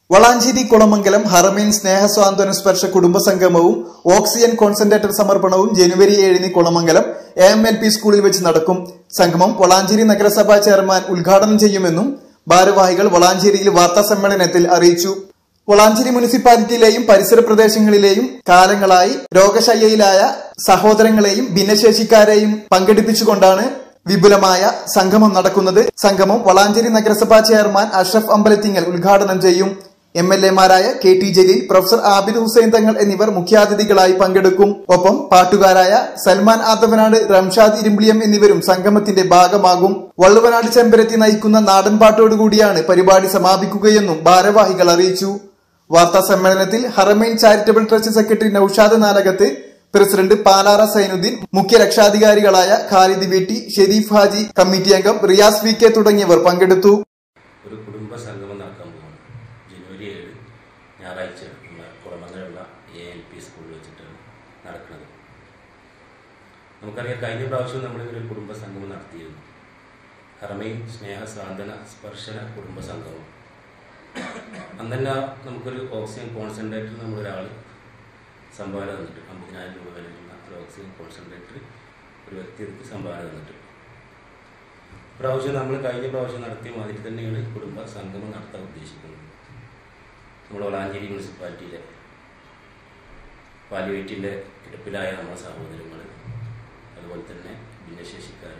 വളാഞ്ചേരി കുളമംഗലം ഹറമീൻ സ്നേഹസ്വാന്തന സ്പർശ കുടുംബ സംഗമവും oxygen concentrator സമർപ്പണവും ജനുവരി ഏഴിന് Kulamangalam A M L P സ്കൂളിൽ വെച്ച് നടക്കും സംഗമം വളാഞ്ചേരി നഗരസഭാ ചെയർമാൻ ഉദ്ഘാടനം ചെയ്യുമെന്നും ഭാരവാഹികൾ വളാഞ്ചേരിയിൽ വാർത്താ സമ്മേളനത്തിൽ അറിയിച്ചു വളാഞ്ചേരി മുനിസിപ്പാലിറ്റിയിലെയും പരിസര പ്രദേശങ്ങളിലെയും കാലങ്ങളായി രോഗശയ്യയിലായ സഹോദരങ്ങളെയും ഭിന്നശേഷിക്കാരെയും പങ്കെടുപ്പിച്ചുകൊണ്ടാണ് വിപുലമായ സംഗമം നടക്കുന്നത് സംഗമം വളാഞ്ചേരി നഗരസഭാ ചെയർമാൻ അഷ്റഫ് അമ്പലത്തിങ്ങൽ ഉദ്ഘാടനം ചെയ്യും എം എൽ എമാരായ K T Jaleel professor Abid Hussain Thangal എന്നിവർ മുഖ്യാതിഥികളായി പങ്കെടുക്കും ഒപ്പം പാട്ടുകാരായ സൽമാൻ ആദവനാട് റംഷാദ് ഇരുമ്പിളിയം എന്നിവരും സംഗമത്തിന്റെ ഭാഗമാകും വള്ളുവനാട് ചെമ്പരത്തി നയിക്കുന്ന നാടൻ പാട്ടോടുകൂടിയാണ് പരിപാടി സമാപിക്കുകയെന്നും ഭാരവാഹികൾ അറിയിച്ചു വാർത്താ സമ്മേളനത്തിൽ Haramain charitable trust secretary Noushad Nalakath president Palara Sainuddin മുഖ്യ രക്ഷാധികാരികളായ ഖാലിദ് വീട്ടി ഷെരീഫ് ഹാജി കമ്മിറ്റി അംഗം റിയാസ് വി കെ തുടങ്ങിയവർ പങ്കെടുത്തു ഒരു കുടുംബ സംഗമം നടക്കാൻ പോകുന്നു ജനുവരി ഏഴ് ഞായറാഴ്ച നമ്മുടെ കുളമംഗലുള്ള എ എൽ പി സ്കൂളിൽ വെച്ചിട്ടാണ് നടക്കുന്നത് നമുക്കറിയാം കഴിഞ്ഞ പ്രാവശ്യം നമ്മളിങ്ങനെ ഒരു കുടുംബ സംഗമം നടത്തിയിരുന്നു ഹറമൈൻ സ്നേഹ സാന്ത്വന സ്പർശന കുടുംബ സംഗമം അന്ന് തന്നെ നമുക്കൊരു ഓക്സിജൻ കോൺസെൻട്രേറ്റർ നമ്മളൊരാൾ സംഭാവന തന്നിട്ട് അമ്പതിനായിരം രൂപ വിലയുള്ള ഒരു ഓക്സിജൻ കോൺസെൻട്രേറ്റർ ഒരു വ്യക്തിക്ക് സംഭാവന തന്നിട്ട് പ്രാവശ്യം നമ്മൾ കഴിഞ്ഞ പ്രാവശ്യം നടത്തിയ മാതിരി തന്നെയാണ് കുടുംബ സംഗമം നടത്താൻ ഉദ്ദേശിക്കുന്നത് നമ്മൾ വളാഞ്ചേരി മുനിസിപ്പാലിറ്റിയിലെ പാലിവേറ്റിൻ്റെ കിടപ്പിലായ നമ്മുടെ സഹോദരങ്ങൾ അതുപോലെ തന്നെ ഭിന്നശേഷിക്കാർ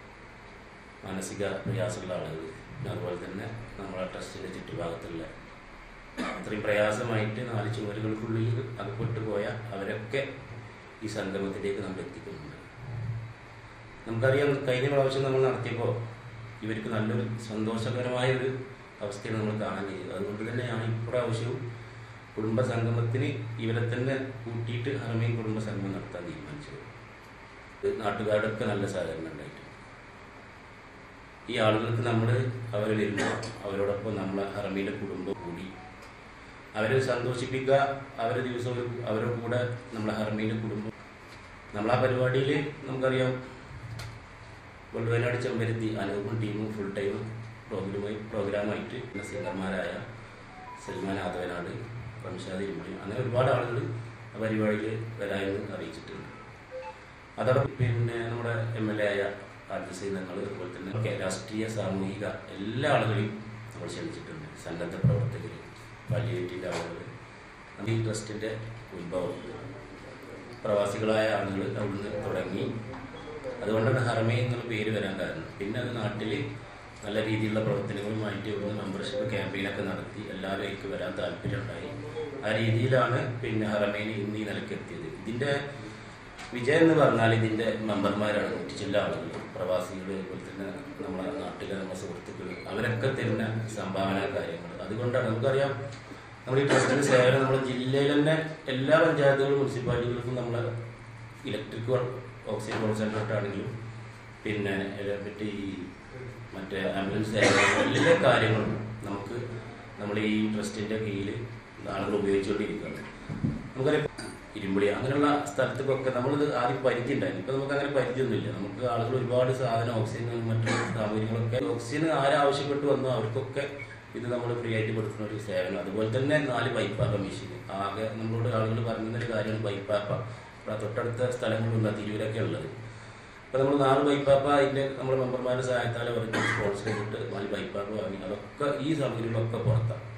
മാനസിക പ്രയാസമുള്ള ആളുകൾ പിന്നെ അതുപോലെ തന്നെ നമ്മളെ ട്രസ്റ്റിൻ്റെ ചുറ്റുഭാഗത്തുള്ള അത്രയും പ്രയാസമായിട്ട് നാല് ചുമരുകൾക്കുള്ളിൽ അകപ്പെട്ടു പോയ അവരൊക്കെ ഈ സംഗമത്തിലേക്ക് നമ്മൾ എത്തിക്കുന്നുണ്ട് നമുക്കറിയാം കഴിഞ്ഞ പ്രാവശ്യം നമ്മൾ നടത്തിയപ്പോൾ ഇവർക്ക് നല്ലൊരു സന്തോഷകരമായ ഒരു അവസ്ഥയാണ് നമ്മൾ കാണാൻ കഴിയുന്നത് അതുകൊണ്ട് തന്നെയാണ് ഇപ്രാവശ്യവും കുടുംബ സംഗമത്തിന് ഇവരെ തന്നെ കൂട്ടിയിട്ട് ഹറമീൻ കുടുംബ സംഗമം നടത്താൻ തീരുമാനിച്ചത് ഇത് നാട്ടുകാരുടെയൊക്കെ നല്ല സഹകരണം ഉണ്ടായിട്ടുണ്ട് ഈ ആളുകൾക്ക് നമ്മൾ അവർ വരുമ്പോൾ അവരോടൊപ്പം നമ്മളെ ഹറമീൻ്റെ കുടുംബം കൂടി അവരെ സന്തോഷിപ്പിക്കുക അവരെ ദിവസം ഒരു അവരുടെ കൂടെ നമ്മളെ ഹറമീൻ്റെ കുടുംബം നമ്മളാ പരിപാടിയിൽ നമുക്കറിയാം വള്ളുവനാട് ചെമ്പരത്തി അനൂപും ടീമും ഫുൾ ടൈം പ്രോഗ്രാമായി പ്രോഗ്രാമായിട്ട് പിന്നെ സിംഗർമാരായ സൽമാൻ ആദവനാട് റംഷാദ് ഇരുമ്പി അങ്ങനെ ഒരുപാട് ആളുകൾ ആ പരിപാടിയിൽ വരാമെന്ന് അറിയിച്ചിട്ടുണ്ട് അതോടൊപ്പം പിന്നെ നമ്മുടെ എം എൽ എ ആയ ആർജസൈ തങ്ങൾ അതുപോലെ തന്നെ ഒക്കെ രാഷ്ട്രീയ സാമൂഹിക എല്ലാ ആളുകളെയും നമ്മൾ ക്ഷണിച്ചിട്ടുണ്ട് സന്നദ്ധ പ്രവർത്തകർ പാലിയേറ്റിൻ്റെ ആളുകൾ ഈ ട്രസ്റ്റിൻ്റെ ഉത്ഭവം പ്രവാസികളായ ആളുകൾ അവിടുന്ന് തുടങ്ങി അതുകൊണ്ടാണ് ഹർമേ എന്നുള്ള പേര് വരാൻ കാരണം പിന്നെ അത് നാട്ടിൽ നല്ല രീതിയിലുള്ള പ്രവർത്തനങ്ങളുമായിട്ട് ഇവിടുന്ന് മെമ്പർഷിപ്പ് ക്യാമ്പയിനൊക്കെ നടത്തി എല്ലാവരും അതിലേക്ക് വരാൻ താല്പര്യമുണ്ടായി ആ രീതിയിലാണ് പിന്നെ ഹറമേന് ഇന്ന് ഈ നിലയ്ക്ക് എത്തിയത് ഇതിൻ്റെ വിജയം എന്ന് പറഞ്ഞാൽ ഇതിൻ്റെ മെമ്പർമാരാണ് നൂറ്റി ചില ആളുകൾ പ്രവാസികൾ അതുപോലെ തന്നെ നമ്മുടെ നാട്ടിലെ നമ്മുടെ സുഹൃത്തുക്കൾ അവരൊക്കെ തരുന്ന സംഭാവന കാര്യങ്ങൾ അതുകൊണ്ടാണ് നമുക്കറിയാം നമ്മുടെ ഈ ട്രസ്റ്റിന് സേവനം നമ്മുടെ ജില്ലയിൽ തന്നെ എല്ലാ പഞ്ചായത്തുകളും മുനിസിപ്പാലിറ്റികൾക്കും നമ്മളെ ഇലക്ട്രിക് ഓക്സിജൻ കോൺസെൻട്രേറ്റ് ആണെങ്കിലും പിന്നെ ഏ, മറ്റേ ഈ മറ്റേ ആംബുലൻസ് സേവനം എല്ലാ കാര്യങ്ങളും നമുക്ക് നമ്മൾ ഈ ട്രസ്റ്റിന്റെ കീഴിൽ ആളുകൾ ഉപയോഗിച്ചുകൊണ്ടിരിക്കുകയാണ് നമുക്കറിയാം ഇരുമ്പുളി അങ്ങനെയുള്ള സ്ഥലത്തേക്കൊക്കെ നമ്മളിത് ആദ്യം പരിധി ഉണ്ടായിരുന്നു ഇപ്പൊ നമുക്ക് അങ്ങനെ പരിധിയൊന്നുമില്ല നമുക്ക് ആളുകൾ ഒരുപാട് സാധനം ഓക്സിജനും മറ്റു സാമഗ്രികളൊക്കെ ഓക്സിജൻ ആരാവശ്യപ്പെട്ട് വന്നോ അവർക്കൊക്കെ ഇത് നമ്മൾ ഫ്രീ ആയിട്ട് കൊടുക്കുന്ന ഒരു സേവനം അതുപോലെ തന്നെ നാല് ബൈപ്പാപ്പ മെഷീൻ ആകെ നമ്മളോട് ആളുകൾ പറയുന്നൊരു കാര്യമാണ് ബൈപ്പാപ്പ ഇവിടെ തൊട്ടടുത്ത സ്ഥലങ്ങളുണ്ട് തിരൂരൊക്കെ ഉള്ളത് അപ്പൊ നമ്മൾ നാല് ബൈപ്പാപ്പ അതിന്റെ നമ്മുടെ മെമ്പർമാരുടെ സഹായത്താൽ അവർക്ക് സ്പോൺസർ ചെയ്തിട്ട് നാല് ബൈപ്പാപ്പ വാങ്ങി അതൊക്കെ ഈ സാമഗ്രികളൊക്കെ പുറത്താണ്